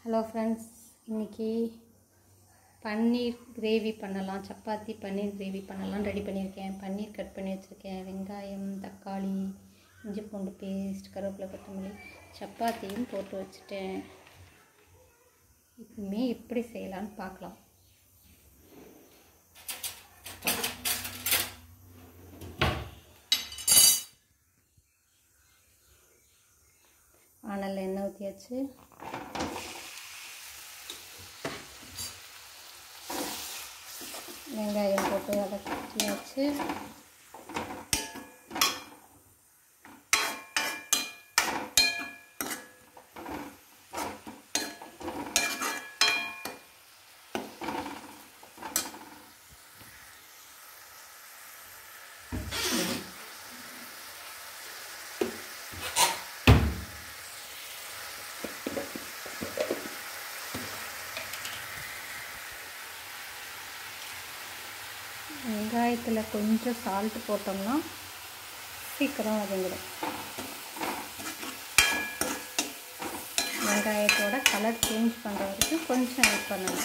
hello friends இன்றைக்கி paneer gravy பண்ணலாம் chapati paneer gravy பண்ணலாம் ரெடி பண்ணியிருக்கேன் பன்னீர் கட் பண்ணி வச்சுருக்கேன் வெங்காயம் தக்காளி இஞ்சி பூண்டு பேஸ்ட் கருவேப்பிலை கொத்தமல்லி சப்பாத்தியும் போட்டு வச்சுட்டேன் இப்பவுமே எப்படி செய்யலான்னு பார்க்கலாம் வானலில் எண்ணெய் ஊற்றியாச்சு வெங்காயம் போட்டு வதக்கியாச்சு வெங்காயத்தில் கொஞ்சம் சால்ட் போட்டோம்னா சீக்கிரம் வதங்கிடும் வெங்காயத்தோட கலர் சேஞ்ச் பண்ணுற வரைக்கும் கொஞ்சம் வெயிட் பண்ணணும்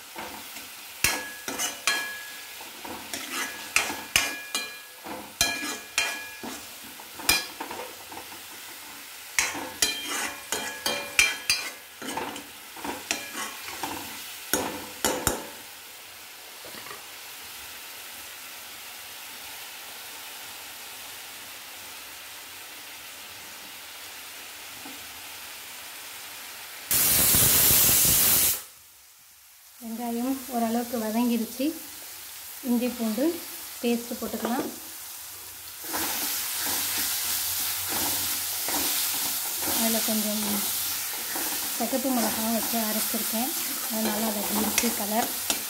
வெங்காயம் ஓரளவுக்கு வதங்கிடுச்சு இஞ்சி பூண்டு பேஸ்ட்டு போட்டுக்கலாம் அதில் கொஞ்சம் சகப்பு மிளகாவும் வச்சு அரைச்சிருக்கேன் அதனால் அதை இருக்கு கலர்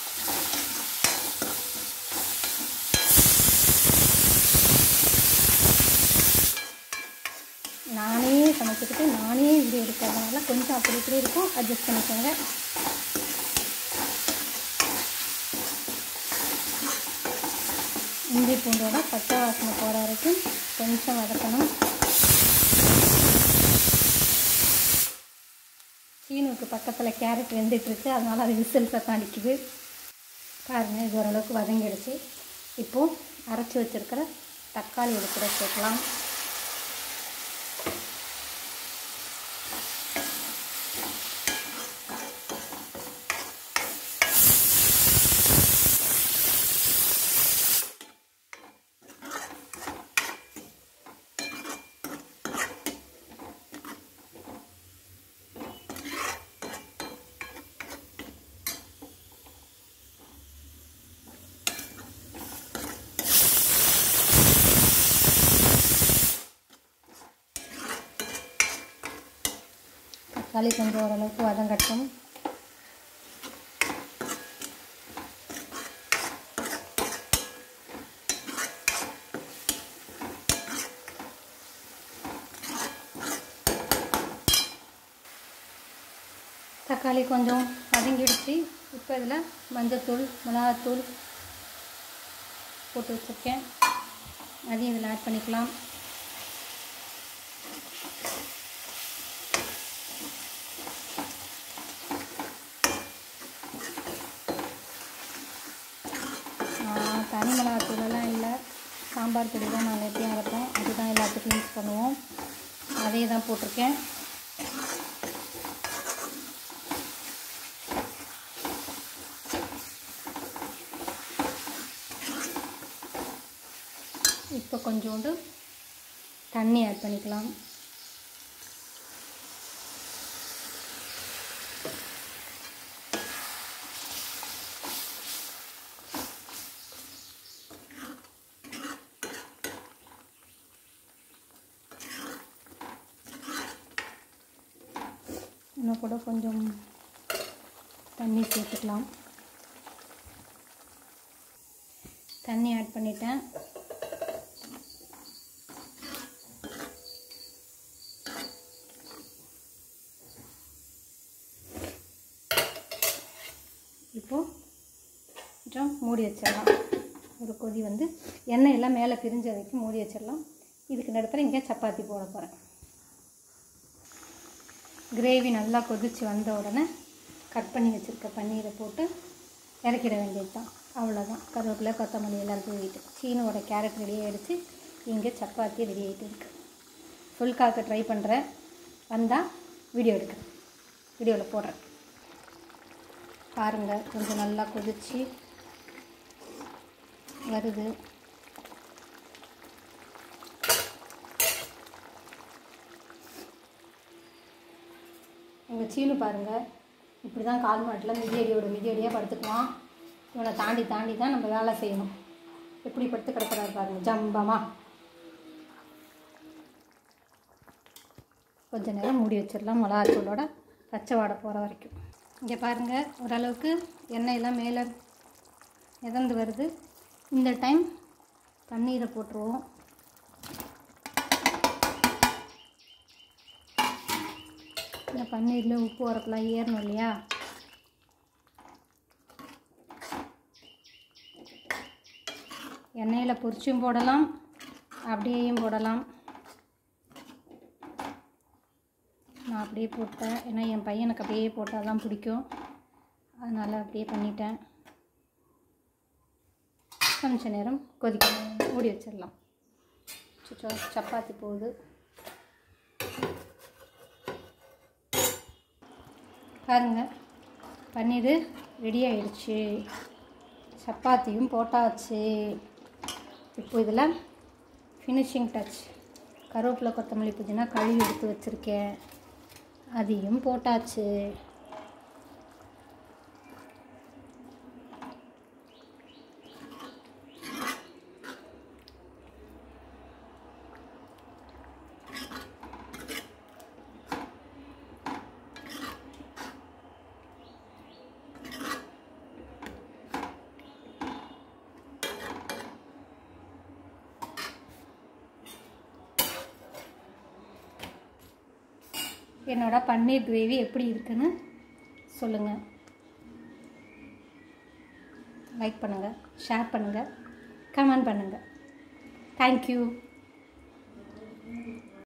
நானே சமைச்சிக்கிட்டு நானே வீடியோ எடுக்கிறதுனால கொஞ்சம் அப்படி இப்படி இருக்கும் அட்ஜஸ்ட் பண்ணிக்கோங்க இஞ்சி பூண்டோட பச்சை வாசனை போகிற வரைக்கும் கொஞ்சம் வதக்கணும் சீனுக்கு பக்கத்தில் கேரட் வெந்துட்டுருக்கு அதனால் அது விசில் சத்தம் அடிக்குது பாருங்கள் இது ஓரளவுக்கு வதங்கிடுச்சு இப்போது அரைச்சி வச்சுருக்கிற தக்காளி எடுத்துட சேர்க்கலாம் தக்காளி கொஞ்சம் ஓரளவுக்கு வதங்கட்டும் தக்காளி கொஞ்சம் வதங்கிடுச்சு இப்போ இதில் மஞ்சத்தூள் மிளகாத்தூள் போட்டு வச்சுருக்கேன் அதையும் இதில் ஆட் பண்ணிக்கலாம் தனி மிளகாத்தூளெல்லாம் இல்லை சாம்பார் பொடி தான் நாங்கள் எப்பயும் அரைப்போம் அதுதான் எல்லாத்துக்கும் யூஸ் பண்ணுவோம் அதே தான் போட்டிருக்கேன் இப்போ கொஞ்சோண்டு தண்ணி ஆட் பண்ணிக்கலாம் இன்னும் கூட கொஞ்சம் தண்ணி சேர்த்துக்கலாம் தண்ணி ஆட் பண்ணிட்டேன் இப்போது கொஞ்சம் மூடி வச்சிடலாம் ஒரு கொதி வந்து எண்ணெய் எல்லாம் மேலே பிரிஞ்ச வரைக்கும் மூடி வச்சிடலாம் இதுக்கு நேரத்தில் இங்கே சப்பாத்தி போட போகிறேன் கிரேவி நல்லா கொதித்து வந்த உடனே கட் பண்ணி வச்சுருக்க பன்னீரை போட்டு இறக்கிட வேண்டியது தான் அவ்வளோதான் கருவேப்பிலை கொத்தமல்லி எல்லாம் தூவிட்டு சீனோட கேரட் ரெடி ஆகிடுச்சு இங்கே சப்பாத்தி ரெடி ஆகிட்டு இருக்கு ஃபுல் காக்க ட்ரை பண்ணுறேன் வந்தால் வீடியோ எடுக்கிறேன் வீடியோவில் போடுறேன் பாருங்கள் கொஞ்சம் நல்லா கொதிச்சு வருது எங்கள் சீனு பாருங்கள் இப்படி தான் கால் மாட்டில் மிதியடியோட மிதியடியாக படுத்துக்குவான் இவனை தாண்டி தாண்டி தான் நம்ம வேலை செய்யணும் எப்படி படுத்து கிடக்கிறாரு பாருங்க ஜம்பமா கொஞ்ச நேரம் மூடி வச்சிடலாம் மிளகாத்தூளோட பச்சை வாடை போகிற வரைக்கும் இங்கே பாருங்கள் ஓரளவுக்கு எண்ணெயெல்லாம் மேலே மிதந்து வருது இந்த டைம் பன்னீரை போட்டுருவோம் இந்த பன்னீரில் உப்பு உரப்பெல்லாம் ஏறணும் இல்லையா எண்ணெயில் பொரிச்சும் போடலாம் அப்படியேயும் போடலாம் நான் அப்படியே போட்டேன் ஏன்னா என் பையனுக்கு அப்படியே போட்டால் தான் பிடிக்கும் அதனால் அப்படியே பண்ணிட்டேன் கொஞ்ச நேரம் கொதிக்க மூடி வச்சிடலாம் சுச்சோ சப்பாத்தி போகுது பாருங்க பன்னீர் ரெடி ஆயிடுச்சு சப்பாத்தியும் போட்டாச்சு இப்போ இதில் ஃபினிஷிங் டச் கருவேப்பிலை கொத்தமல்லி புதினா கழுவி எடுத்து வச்சுருக்கேன் அதையும் போட்டாச்சு என்னோட பன்னீர் கிரேவி எப்படி இருக்குன்னு சொல்லுங்கள் லைக் பண்ணுங்கள் ஷேர் பண்ணுங்கள் கமெண்ட் பண்ணுங்கள் தேங்க்யூ